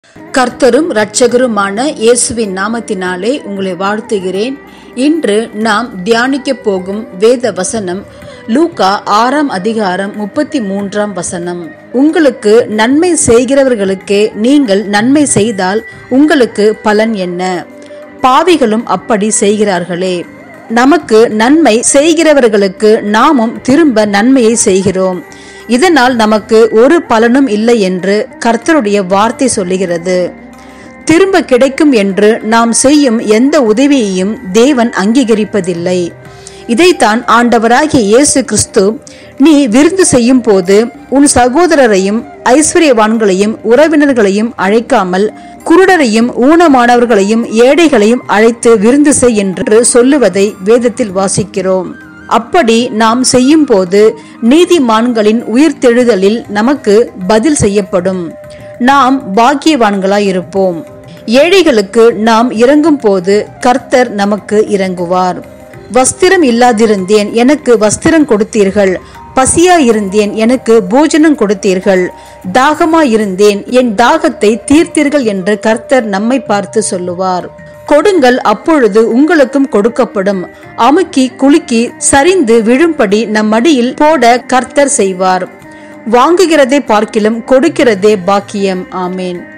கர்த்தரும் இரட்சகருமான இயேசுவின் நாமத்தினாலே உங்களை வாழ்த்துகிறேன் இன்று நாம் தியானிக்க போகும் வேத வசனம் லூகா ஆறாம் அதிகாரம் முப்பத்தி மூன்றாம் வசனம் உங்களுக்கு நன்மை செய்கிறவர்களுக்கே நீங்கள் நன்மை செய்தால் உங்களுக்கு பலன் என்ன பாவிகளும் அப்படி செய்கிறார்களே நமக்கு நன்மை செய்கிறவர்களுக்கு நாமும் திரும்ப நன்மையை செய்கிறோம் இதனால் நமக்கு ஒரு பலனும் இல்லை என்று கர்த்தருடைய வார்த்தை சொல்லுகிறது திரும்ப கிடைக்கும் என்று நாம் செய்யும் எந்த உதவியையும் தேவன் அங்கீகரிப்பதில்லை இதைத்தான் ஆண்டவராகிய இயேசு கிறிஸ்து நீ விருந்து செய்யும் போது உன் சகோதரரையும் ஐஸ்வர்யவான்களையும் உறவினர்களையும் அழைக்காமல் குருடரையும் ஊனமானவர்களையும் ஏழைகளையும் அழைத்து விருந்து செய் என்று சொல்லுவதை வேதத்தில் வாசிக்கிறோம் அப்படி நாம் செய்யும் போது நீதிமான்களின் உயிர்த்தெழுதலில் நமக்கு பதில் செய்யப்படும் நாம் பாக்கியவான்களாய் இருப்போம் ஏழைகளுக்கு நாம் இறங்கும் போது கர்த்தர் நமக்கு இறங்குவார் வஸ்திரம் இல்லாதிருந்தேன் எனக்கு வஸ்திரம் கொடுத்தீர்கள் பசியா இருந்தேன் எனக்கு போஜனம் கொடுத்தீர்கள் தாகமா இருந்தேன் என் தாகத்தை தீர்த்தீர்கள் என்று கர்த்தர் நம்மை பார்த்து சொல்லுவார் கொடுங்கள் அப்பொழுது உங்களுக்கும் கொடுக்கப்படும் அமுக்கி குலுக்கி சரிந்து விழும்படி நம் மடியில் போட கர்த்தர் செய்வார் வாங்குகிறதே பார்க்கிலும் கொடுக்கிறதே பாக்கியம் ஆமேன்